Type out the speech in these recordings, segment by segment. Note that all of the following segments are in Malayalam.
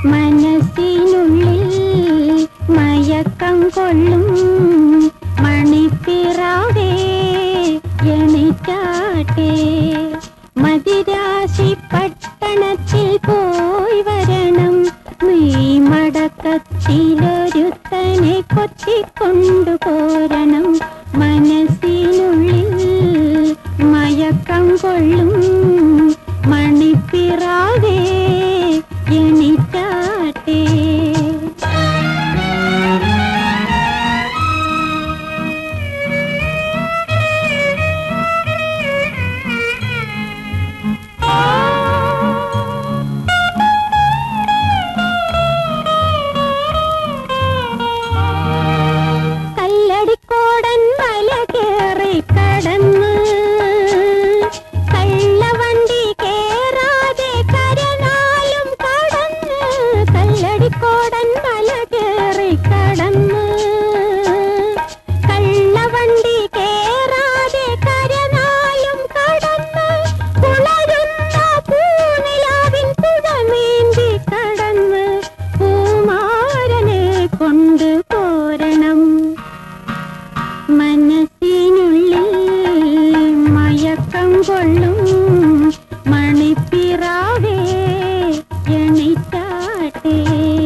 മനസ്സിനുള്ളിൽ മയക്കം കൊള്ളും മണിപ്പിറാവേ എണിറ്റാട്ടെ മദിരാശി പട്ടണത്തിൽ പോയി വരണം നീ മടക്കത്തിലൊരുത്തനെ കൊത്തിക്കൊണ്ടുപോരണം മനസ്സിനുള്ളിൽ മയക്കം കൊള്ളും മണിപ്പിറാവേ എണിറ്റാട്ടെ കല്ലടിക്കോടൻ മല കേറി കടന്ന് കള്ളവണ്ടി കേറാതെ കരനാലും കടന്ന് കല്ലടിക്കോടൻ മല കേറി കടന്ന് കള്ളവണ്ടി കേറാതെ കരനാലും കടന്ന് കുളരുന്ന പൂനിലാവിൻ തുഴമേന്തി കടന്ന് പൂമാരനെ കൊണ്ട് പോരണം മനസ്സിനുള്ളിൽ മയക്കം കൊള്ളും മണിപ്പിറാവേ എണിറ്റാട്ടെ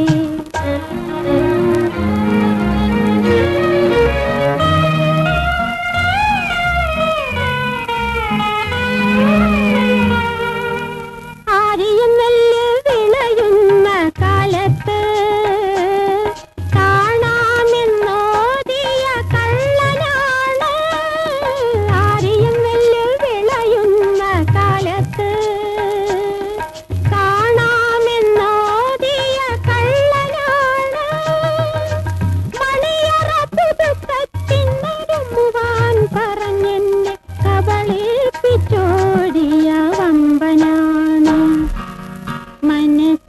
ആരിയും നെല്ല് വിളയുന്ന കാലത്ത് കാണാമെന്നോതിയ കള്ളനാണ് ആരിയും നെല്ല് വിളയുന്ന കാലത്ത് കാണാമെന്നോതിയ കള്ളനാണ് മണിയറ പുതുക്കത്തിനൊരുമുവാൻ പറഞ്ഞെന്നെ കബളിപ്പിച്ചോടിയ വമ്പനാണ് മനസ്സ്